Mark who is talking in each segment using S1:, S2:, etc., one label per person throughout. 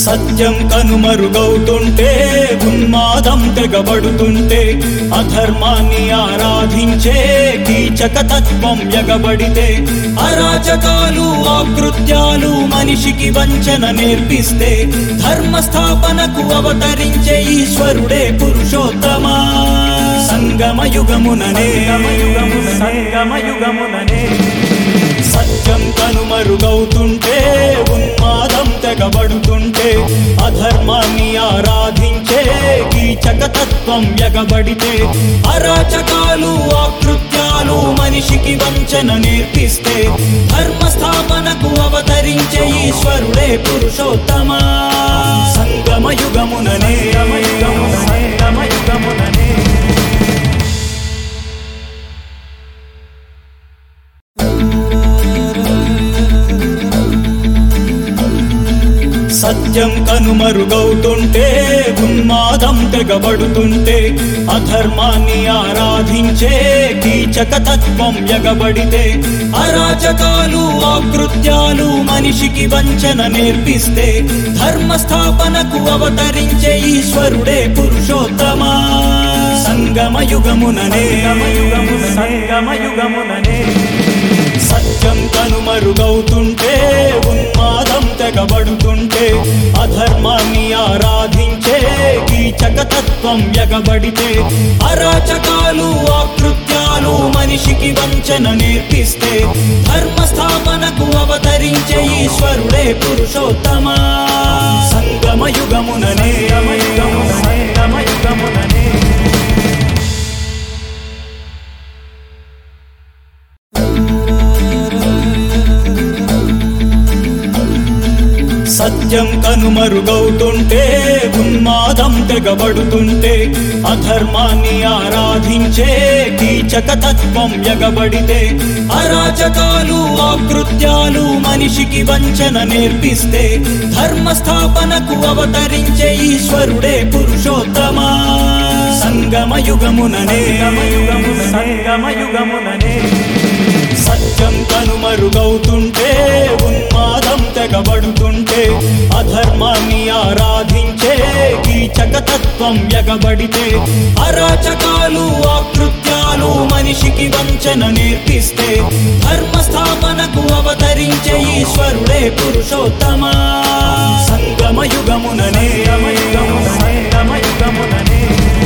S1: సత్యం కనుమరుగవుతుంటే ఉన్మాదం తెగబడుతుంటే అధర్మాన్ని ఆరాధించే కీచక తత్వం ఎగబడితే అరాచకాలు ఆకృత్యాలు మనిషికి వంచన నేర్పిస్తే ధర్మ స్థాపనకు అవతరించే ఈశ్వరుడే పురుషోత్తమా సంగమ యుగముననే సంగమ యుగముననే సత్యం కనుమరుగవుతుంటే ఉన్మాదం తెగబడుతుంటే అధర్మాన్ని ఆరాధించే కీచక తత్వం ఎగబడితే అరాచకాలు ఆకృత్యాలు మనిషికి వంచన నేర్పిస్తే ధర్మ స్థాపనకు అవతరించే ఈశ్వరుడే పురుషోత్తమా సంగమ యుగముననే సంగమ యుగముననే సత్యం కనుమరుగవుతుంటే ఉన్మాదం తెగబడుతుంటే అధర్మాన్ని ఆరాధించే కీచక తత్వం ఎగబడితే అరాచకాలు ఆకృత్యాలు మనిషికి వంచన నేర్పిస్తే ధర్మ స్థాపనకు అవతరించే ఈశ్వరుడే పురుషోత్తమా సంగమ యుగముననే సంగమ యుగముననే సత్యం కనుమరుగవుతుంటే ఉన్మాదం తెగబడుతుంటే అధర్మాన్ని ఆరాధించే కీచక తత్వం ఎగబడితే అరాచకాలు ఆకృత్యాలు మనిషికి వంచన నేర్పిస్తే ధర్మ స్థాపనకు అవతరించే ఈశ్వరుడే పురుషోత్తమా సంగమ యుగముననే సంగమ యుగముననే సత్యం కనుమరుగవుతుంటే ఉన్మాదం తెగబడుతుంటే అధర్మాన్ని ఆరాధించే కీచక తత్వం ఎగబడితే అరాచకాలు ఆకృత్యాలు మనిషికి వంచన నేర్పిస్తే ధర్మ స్థాపనకు అవతరించే ఈశ్వరుడే పురుషోత్తమా సంగమ యుగముననే సంగమ యుగముననే సత్యం కనుమరుగవుతుంటే ఉన్మాదం తెగబడుతుంటే అధర్మాన్ని ఆరాధించే కీచక తత్వం ఎగబడితే అరాచకాలు ఆకృత్యాలు మనిషికి వంచన నేర్పిస్తే ధర్మ స్థాపనకు అవతరించే ఈశ్వరుడే పురుషోత్తమా సంగమ యుగముననే సంగమ యుగముననే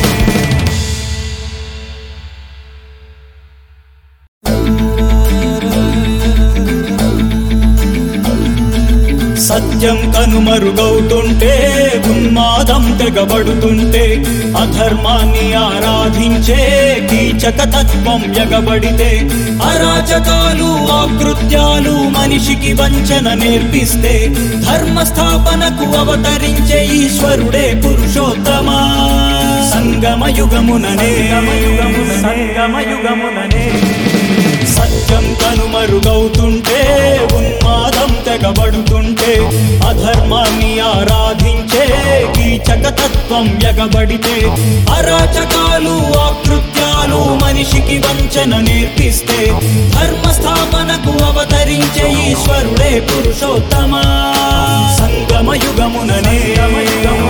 S1: సత్యం కనుమరుగవుతుంటే ఉన్మాదం తెగబడుతుంటే అధర్మాన్ని ఆరాధించే కీచక తత్వం ఎగబడితే అరాచకాలు ఆకృత్యాలు మనిషికి వంచన నేర్పిస్తే ధర్మ స్థాపనకు అవతరించే ఈశ్వరుడే పురుషోత్తమా సంగమ యుగముననే సంగమ యుగముననే సత్యం కనుమరుగవుతుంటే ఉన్మాదం తెగబడుతుంటే అధర్మాన్ని ఆరాధించే కీచక తత్వం ఎగబడితే అరాచకాలు ఆకృత్యాలు మనిషికి వంచన నేర్పిస్తే ధర్మ స్థాపనకు అవతరించే ఈశ్వరుడే పురుషోత్తమా సంగమ యుగముననే